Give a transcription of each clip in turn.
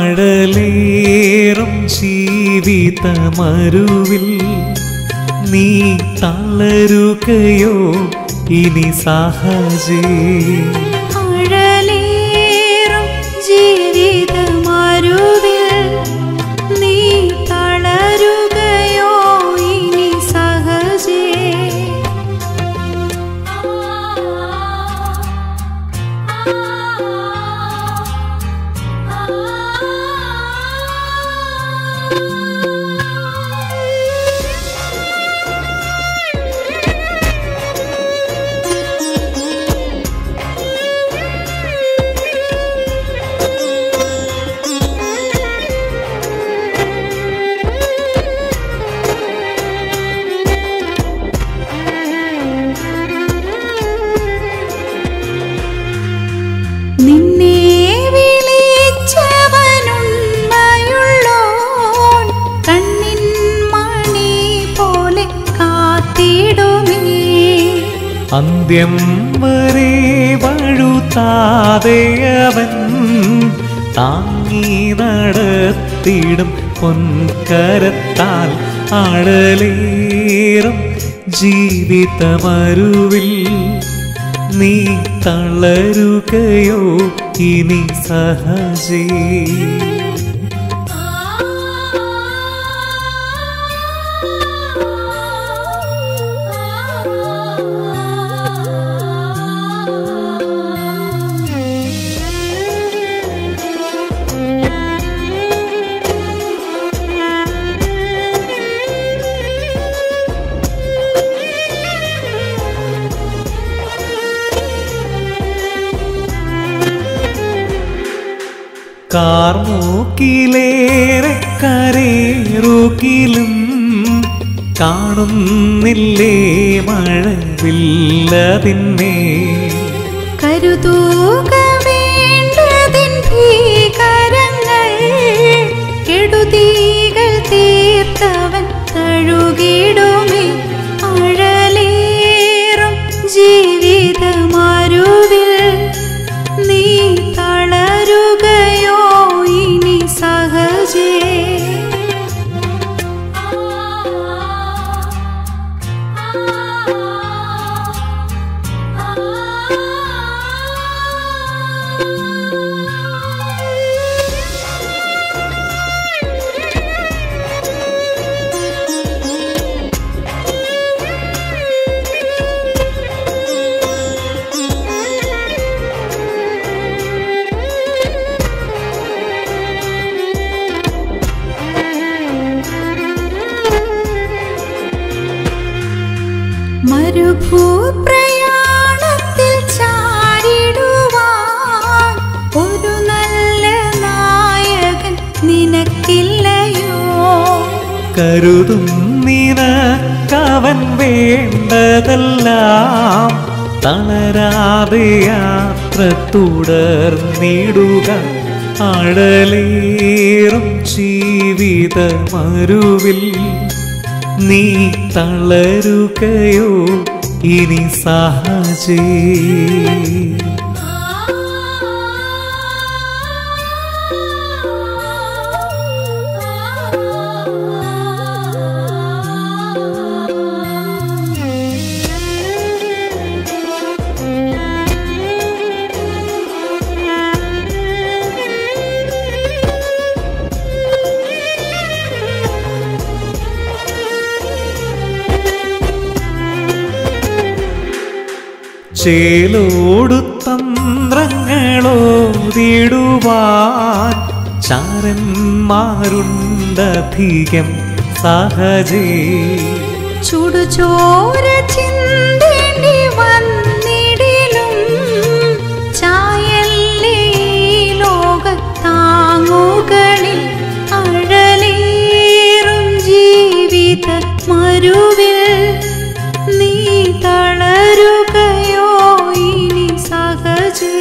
ആഴലേറും ജീവിതമരുവിൽ നീ തളരുകയോ ഇനി സഹജേ അഴലേറും ജീവിതമരുവിൽ നീ തളരുകയോ ഇനി സഹജേ നിന്നെ വിളിച്ചവനുണ്മയുള്ളോൻ കണ്ണിൻ മണി പോലെ കാത്തിടുമേ അന്ത്യം വരെ വഴുതാതെ അവൻ താങ്ങി നടത്തിടും പൊൻകരത്താൽ ആഴലേറും ജീവിതമരുവിൽ നീ തളരുകയോ ഇനി സഹജേ കാർമൂക്കിലേറെ കരേറുകിലും കാണുന്നില്ലേ മഴവില്ലതിന്മേ കരുതൂക വേണ്ടതിൻ ഭീകരങ്ങൾ കെടുതീകൾ തീർത്തവൻ കഴുകിടുമേ അഴലേറും ജീവിതമരുവിൽ നീ തളരുകയോ ഇനി സഹജേ മരുഭൂപ്രയാണത്തിൽ ചാരിടുവാൻ ഒരു നല്ല നായകൻ നിനക്കില്ലയോ കരുതും നിനക്കവൻ വേണ്ടതെല്ലാം തളരാതെ യാത്ര തുടർന്നിടുക അഴലേറും ജീവിതമരുവിൽ നീ തളരുകയോ ഇനി സഹജേ ചേലോടു തന്ത്രങ്ങളോതിടുവാൻ ചാരന്മാരുണ്ടധികം സഹജേ ചുടുചോര ചിന്തേണ്ടി വന്നിടിലും ചായല്ലേ ലോകത്താങ്ങുകളിൽ അഴലേറും ജീവിത മരുവിൽ നീ തളരുകയോ ഇനി സഹജേ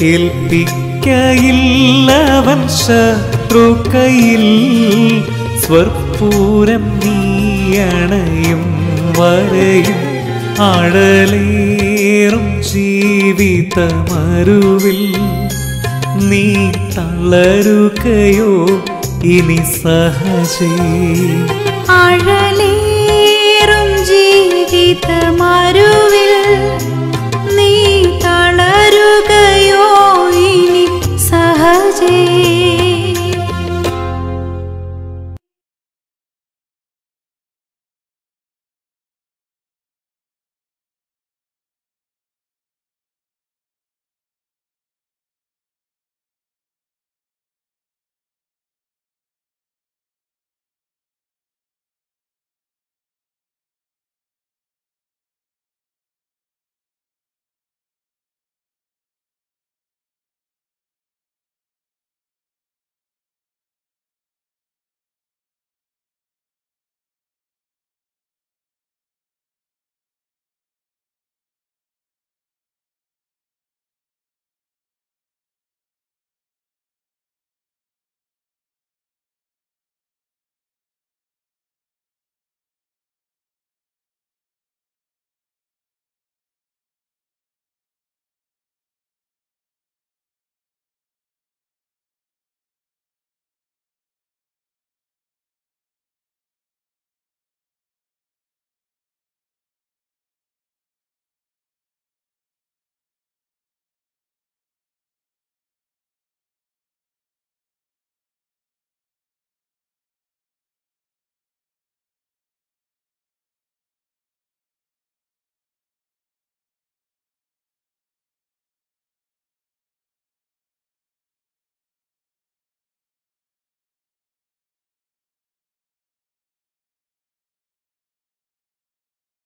ഏൽപ്പിക്കയില്ലവൻ ശത്രുക്കയിൽ സ്വർപ്പൂരം നീയണയും വരെയും ആഴലേറും ജീവിതമരുവിൽ നീ തളരുകയോ ഇനി സഹജേ ആഴലേറും ജീവിതമരുവിൽ